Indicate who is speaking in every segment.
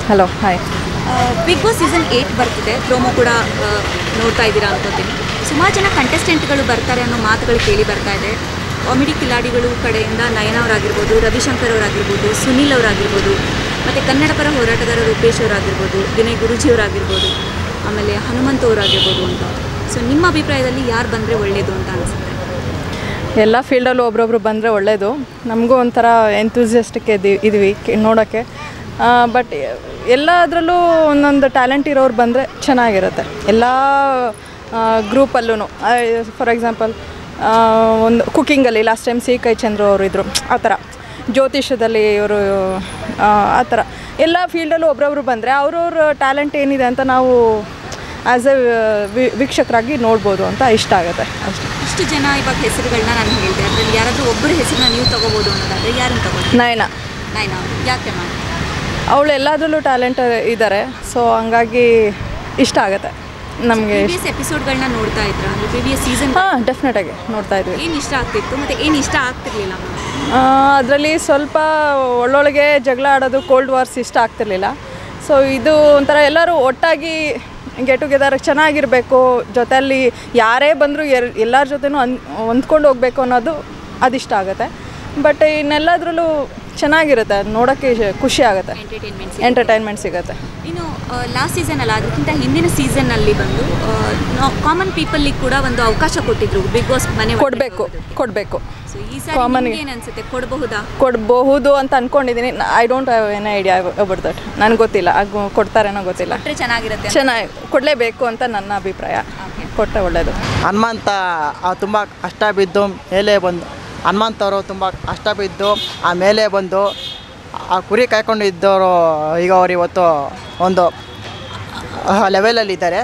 Speaker 1: Hello hi
Speaker 2: Big Boss season eight ಬರ್ತಿದೆ promo ಕೂಡ ಆ, ನೋಡ್ತಾ ಇದ್ದೀರಾ ಅನ್ಕೋತೀನಿ ಸುಮಾರು ಜನ ಕಂಟೆಸ್ಟೆಂಟ್ಗಳು ಬರ್ತಾರೆ ಅನ್ನೋ ಮಾತುಗಳು ಕೇಳಿ ಬರ್ತಾ ಇದೆ ಕಾಮಿಡಿ ಕಿಲಾಡಿಗಳು ಕಡೆಯಿಂದ ನಯನ ಅವರಾಗಿರ್ಬೋದು ರವಿಶಂಕರ್ ಅವರಾಗಿರ್ಬೋದು ಸುನಿಲ್ ಅವರಾಗಿರ್ಬೋದು ಮತ್ತು ಕನ್ನಡ ಪರ ಹೋರಾಟಗಾರ ರೂಪೇಶ್ ಅವರಾಗಿರ್ಬೋದು ವಿನಯ್ ಗುರುಜಿ ಅವರಾಗಿರ್ಬೋದು ಆಮೇಲೆ ಹನುಮಂತ ಅವರಾಗಿರ್ಬೋದು ಅಂತ ಸೊ ನಿಮ್ಮ ಅಭಿಪ್ರಾಯದಲ್ಲಿ ಯಾರು ಬಂದರೆ ಒಳ್ಳೆಯದು ಅಂತ ಅನಿಸುತ್ತೆ
Speaker 1: ಎಲ್ಲ ಫೀಲ್ಡಲ್ಲೂ ಒಬ್ರೊಬ್ರು ಬಂದರೆ ಒಳ್ಳೆಯದು ನಮಗೂ ಒಂಥರ ಎಂತೂಸಿಯಸ್ಟಿಕ್ ಇದ್ದೀವಿ ಇದೀವಿ ಕೆ- ನೋಡೋಕ್ಕೆ ಬಟ್ ಎಲ್ಲದರಲ್ಲೂ ಒಂದೊಂದು ಟ್ಯಾಲೆಂಟ್ ಇರೋರು ಬಂದರೆ ಚೆನ್ನಾಗಿರುತ್ತೆ ಎಲ್ಲ ಗ್ರೂಪಲ್ಲೂ ಫಾರ್ ಎಕ್ಸಾಂಪಲ್ ಒಂದು ಕುಕ್ಕಿಂಗಲ್ಲಿ ಲಾಸ್ಟ್ ಟೈಮ್ ಸಿ ಕೈ ಚಂದ್ರ ಅವರು ಇದ್ದರು ಆ ಥರ ಜ್ಯೋತಿಷದಲ್ಲಿ ಇವರು ಆ ಥರ ಎಲ್ಲ ಫೀಲ್ಡಲ್ಲೂ ಒಬ್ರೊಬ್ರು ಬಂದರೆ ಅವ್ರವ್ರ ಟ್ಯಾಲೆಂಟ್ ಏನಿದೆ ಅಂತ ನಾವು ಆ್ಯಸ್ ಎ ವೀಕ್ಷಕರಾಗಿ ನೋಡ್ಬೋದು ಅಂತ ಇಷ್ಟ ಆಗುತ್ತೆ ಅಷ್ಟೇ
Speaker 2: ಇಷ್ಟು ಜನ ಇವಾಗ ಹೆಸರುಗಳನ್ನ ನಾನು ಹೇಳಿದೆ ಅದರಲ್ಲಿ ಯಾರಾದರೂ ಒಬ್ಬರ ಹೆಸರನ್ನ ನೀವು ತಗೋಬೋದು ಅನ್ನೋದಾದರೆ ಯಾರನ್ನು ತಗೋಬೋದು
Speaker 1: ನಯನ
Speaker 2: ನೈನಾ ಅವರು ಯಾಕೆ ಮಾಡಿ
Speaker 1: ಅವಳು ಎಲ್ಲದರಲ್ಲೂ ಟ್ಯಾಲೆಂಟ್ ಇದ್ದಾರೆ ಸೊ ಹಂಗಾಗಿ ಇಷ್ಟ ಆಗುತ್ತೆ ನಮಗೆ
Speaker 2: ಪ್ರೀವಿಯಸ್ ಎಪಿಸೋಡ್ಗಳನ್ನ ನೋಡ್ತಾ ಇದ್ರ ಅಂದರೆ ಪ್ರೀವಿಯಸ್ ಸೀಸನ್
Speaker 1: ಹಾಂ ಡೆಫಿನೆಟಾಗಿ ನೋಡ್ತಾ ಇದ್ವಿ
Speaker 2: ಏನು ಇಷ್ಟ ಆಗ್ತಿತ್ತು ಮತ್ತು ಏನು ಇಷ್ಟ ಆಗ್ತಿರ್ಲಿಲ್ಲ
Speaker 1: ಅದರಲ್ಲಿ ಸ್ವಲ್ಪ ಒಳ್ಳೊಳಗೆ ಜಗಳ ಆಡೋದು ಕೋಲ್ಡ್ ವಾರ್ಸ್ ಇಷ್ಟ ಆಗ್ತಿರ್ಲಿಲ್ಲ ಸೊ ಇದು ಒಂಥರ ಎಲ್ಲರೂ ಒಟ್ಟಾಗಿ ಗೆಟ್ ಟುಗೆದರ್ ಚೆನ್ನಾಗಿರಬೇಕು ಜೊತೆಯಲ್ಲಿ ಯಾರೇ ಬಂದರೂ ಎಲ್ ಎಲ್ಲರ ಜೊತೆನೂ ಅನ್ ಹೊಂದ್ಕೊಂಡು ಹೋಗಬೇಕು ಅನ್ನೋದು ಅದಿಷ್ಟ ಆಗುತ್ತೆ ಬಟ್ ಇನ್ನೆಲ್ಲದ್ರಲ್ಲೂ ಚೆನ್ನಾಗಿರುತ್ತೆ ನೋಡೋಕ್ಕೆ ಖುಷಿ ಆಗುತ್ತೆ
Speaker 2: ಎಂಟರ್ಟೈನ್ಮೆಂಟ್
Speaker 1: ಎಂಟರ್ಟೈನ್ಮೆಂಟ್ ಸಿಗುತ್ತೆ
Speaker 2: ಇನ್ನು ಲಾಸ್ಟ್ ಸೀಸನ್ ಅಲ್ಲ ಅದಕ್ಕಿಂತ ಹಿಂದಿನ ಸೀಸನ್ನಲ್ಲಿ ಬಂದು ಕಾಮನ್ ಪೀಪಲಿಗೆ ಕೂಡ ಒಂದು ಅವಕಾಶ ಕೊಟ್ಟಿದ್ರು ಬಿಗ್ ಬಾಸ್ ಮನೆ
Speaker 1: ಕೊಡಬೇಕು ಕೊಡಬೇಕು
Speaker 2: ಸೊ ಈ ಸಾರಿ
Speaker 1: common ಗೆ.
Speaker 2: ನಿಮ್ಗೆ ಏನ್ ಅನ್ಸುತ್ತೆ ಕೊಡಬಹುದಾ
Speaker 1: ಕೊಡಬಹುದು ಅಂತ ಅಂದ್ಕೊಂಡಿದ್ದೀನಿ I don't have an idea about that ನನಗೆ ಗೊತ್ತಿಲ್ಲ ಅದು ಕೊಡ್ತಾರೇನೋ ಗೊತ್ತಿಲ್ಲ
Speaker 2: ಕೊಟ್ಟರೆ ಚೆನ್ನಾಗಿರುತ್ತೆ ಅಂತ.
Speaker 1: ಚೆನ್ನಾಗಿ ಕೊಡಲೇಬೇಕು ಅಂತ ನನ್ನ ಅಭಿಪ್ರಾಯ
Speaker 2: Okay.
Speaker 1: ಕೊಟ್ಟರೆ ಒಳ್ಳೆಯದು
Speaker 3: ಹನುಮಂತ ತುಂಬ ಕಷ್ಟ ಬಿದ್ದು ಮೇಲೆ ಬಂದು ಹನುಮಂತವರು ತುಂಬ ಕಷ್ಟ ಬಿದ್ದು ಆ ಮೇಲೆ ಬಂದು ಆ ಕುರಿ ಕಾಯ್ಕೊಂಡು ಇದ್ದವರು ಈಗ ಅವ್ರು ಇವತ್ತು ಒಂದು ಲೆವೆಲಲ್ಲಿದ್ದಾರೆ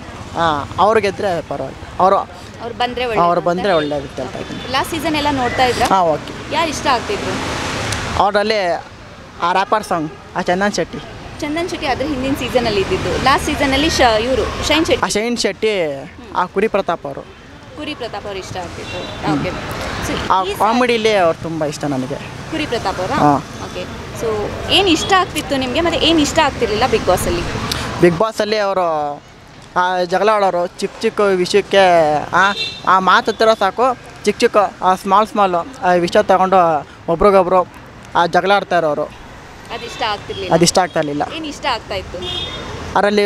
Speaker 3: ಅವ್ರು ಗೆದ್ದರೆ ಪರವಾಗಿಲ್ಲ ಅವರು
Speaker 2: ಅವ್ರು ಬಂದ್ರೆ
Speaker 3: ಅವ್ರು ಬಂದರೆ ಒಳ್ಳೇದು ಹೇಳ್ತಾ ಇದ್ದೀನಿ
Speaker 2: ಲಾಸ್ಟ್ ಸೀಸನ್ ಎಲ್ಲ ನೋಡ್ತಾ ಇದ್ರ
Speaker 3: ಹಾಂ ಓಕೆ
Speaker 2: ಯಾರು ಇಷ್ಟ ಆಗ್ತಿದ್ರು
Speaker 3: ಅವರಲ್ಲಿ ಆ ರ್ಯಾಪರ್ ಸಾಂಗ್ ಆ ಚಂದನ್ ಶೆಟ್ಟಿ
Speaker 2: ಚಂದನ್ ಶೆಟ್ಟಿ ಅದ್ರ ಹಿಂದಿನ ಸೀಸನ್ ಅಲ್ಲಿ ಇದ್ದಿದ್ದು ಲಾಸ್ಟ್ ಸೀಸನ್ ಅಲ್ಲಿ ಶ ಇವರು ಶೈನ್
Speaker 3: ಆ
Speaker 2: ಶೆಟ್ಟಿ
Speaker 3: ಶೈನ್ ಶೆಟ್ಟಿ ಆ ಕುರಿ ಪ್ರತಾಪ್ ಅವರು
Speaker 2: ಕುರಿ ಪ್ರತಾಪ್ ಅವ್ರು ಇಷ್ಟ ಆಗ್ತಿದ್ರು ಓಕೆ ಸೊ
Speaker 3: ಆ ಕಾಮಿಡಿಲಿ ಅವ್ರು ತುಂಬ ಇಷ್ಟ ನನಗೆ
Speaker 2: ಕುರಿ ಪ್ರತಾಪ್ ಅವರ
Speaker 3: ಹಾ.
Speaker 2: ಓಕೆ ಸೊ ಏನು ಇಷ್ಟ ಆಗ್ತಿತ್ತು ನಿಮಗೆ ಮತ್ತೆ ಏನು ಇಷ್ಟ ಆಗ್ತಿರ್ಲಿಲ್ಲ ಬಿಗ್ ಬಾಸ್ ಅಲ್ಲಿ
Speaker 3: ಬಿಗ್ ಬಾಸಲ್ಲಿ ಅವರು ಆ ಜಗಳ ಆಡೋರು ಚಿಕ್ಕ ಚಿಕ್ಕ ವಿಷಯಕ್ಕೆ ಆ ಆ ಮಾತು ಹತ್ತಿರ ಸಾಕು ಚಿಕ್ಕ ಚಿಕ್ಕ ಆ ಸ್ಮಾಲ್ ಸ್ಮಾಲು ಆ ವಿಷಯ ತಗೊಂಡು ಒಬ್ರಿಗೊಬ್ರು ಆ ಜಗಳ ಆಡ್ತಾ ಇರೋರು
Speaker 2: ಅದು ಇಷ್ಟ ಆಗ್ತಿರ್ಲಿಲ್ಲ
Speaker 3: ಅದು ಇಷ್ಟ ಆಗ್ತಾ ಇರಲಿಲ್ಲ
Speaker 2: ಏನು ಇಷ್ಟ ಆಗ್ತಾ ಇತ್ತು
Speaker 3: ಅದರಲ್ಲಿ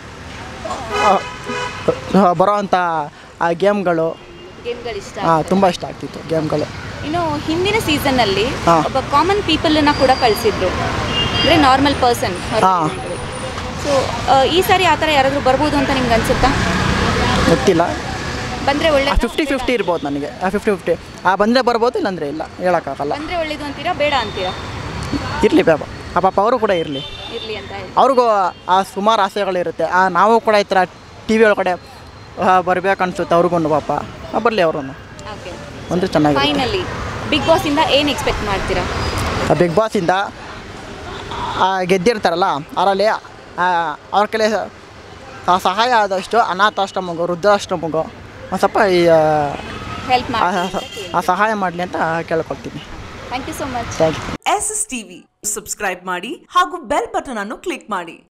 Speaker 3: ಬರೋವಂಥ ಆ ಗೇಮ್ಗಳು
Speaker 2: ಗೇಮ್ಗಳು ಇಷ್ಟ
Speaker 3: ತುಂಬ ಇಷ್ಟ ಆಗ್ತಿತ್ತು ಗೇಮ್ಗಳು
Speaker 2: ಇನ್ನು ಹಿಂದಿನ ಸೀಸನ್ ಅಲ್ಲಿ
Speaker 3: ಹಾ.
Speaker 2: ಒಬ್ಬ ಕಾಮನ್ ಪೀಪಲ್ ಅನ್ನ ಕೂಡ ಕಳಿಸಿದ್ರು ಅಂದ್ರೆ ನಾರ್ಮಲ್ ಪರ್ಸನ್
Speaker 3: ಹಾ.
Speaker 2: ಸೊ ಈ ಸಾರಿ ಆ ಥರ ಯಾರಾದರೂ ಬರ್ಬೋದು ಅಂತ ನಿಮ್ಗೆ ಅನ್ಸುತ್ತಾ
Speaker 3: ಗೊತ್ತಿಲ್ಲ
Speaker 2: ಬಂದ್ರೆ ಒಳ್ಳೆ
Speaker 3: ಫಿಫ್ಟಿ ಫಿಫ್ಟಿ ಇರ್ಬೋದು ನನಗೆ ಆ ಫಿಫ್ಟಿ ಫಿಫ್ಟಿ ಆ ಬಂದರೆ ಬರ್ಬೋದು ಇಲ್ಲಾಂದರೆ ಇಲ್ಲ ಹೇಳೋಕ್ಕಾಗಲ್ಲ
Speaker 2: ಬಂದ್ರೆ ಒಳ್ಳೇದು ಅಂತೀರಾ ಬೇಡ ಅಂತೀರಾ
Speaker 3: ಇರಲಿ ಪಾಪ ಆ ಪಾಪ ಅವರು ಕೂಡ ಇರಲಿ
Speaker 2: ಇರ್ಲಿ ಅಂತ ಹೇಳಿ
Speaker 3: ಅವ್ರಿಗೂ ಆ ಸುಮಾರು ಆಸೆಗಳಿರುತ್ತೆ ಆ ನಾವು ಕೂಡ ಈ ಥರ ಟಿ ವಿ ಒಳಗಡೆ ಬರ್ಬೇಕು ಅನ್ಸುತ್ತೆ ಅವ್ರಿಗೂ ಪಾಪ ಬರಲಿ ಅವರು
Speaker 2: ಓಕೆ
Speaker 3: ಅಂದರೆ ಚೆನ್ನಾಗಿದೆ
Speaker 2: ಫೈನಲಿ ಬಿಗ್ ಬಾಸ್ ಇಂದ ಏನು ಎಕ್ಸ್ಪೆಕ್ಟ್ ಮಾಡ್ತೀರಾ
Speaker 3: ಬಿಗ್ ಬಾಸಿಂದ ಗೆದ್ದಿರ್ತಾರಲ್ಲ ಅವರಲ್ಲಿ ಅವ್ರ ಕಲೆ ಆ ಸಹಾಯ ಆದಷ್ಟು ಅನಾಥಾಶ್ರಮಗು ವೃದ್ಧಾಶ್ರಮಗು ಒಂದು ಸ್ವಲ್ಪ ಈ ಆ,
Speaker 2: ಹೆಲ್ಪ್
Speaker 3: ಆ-
Speaker 2: ಮಾಡಿ
Speaker 3: ಆ ಸಹಾಯ ಮಾಡಲಿ ಅಂತ ಕೇಳ್ಕೊಳ್ತೀನಿ
Speaker 2: thank you so much
Speaker 3: thank you
Speaker 4: S S TV subscribe ಮಾಡಿ ಹಾಗೂ ಬೆಲ್ ಬಟನ್ ಅನ್ನು ಕ್ಲಿಕ್ ಮಾಡಿ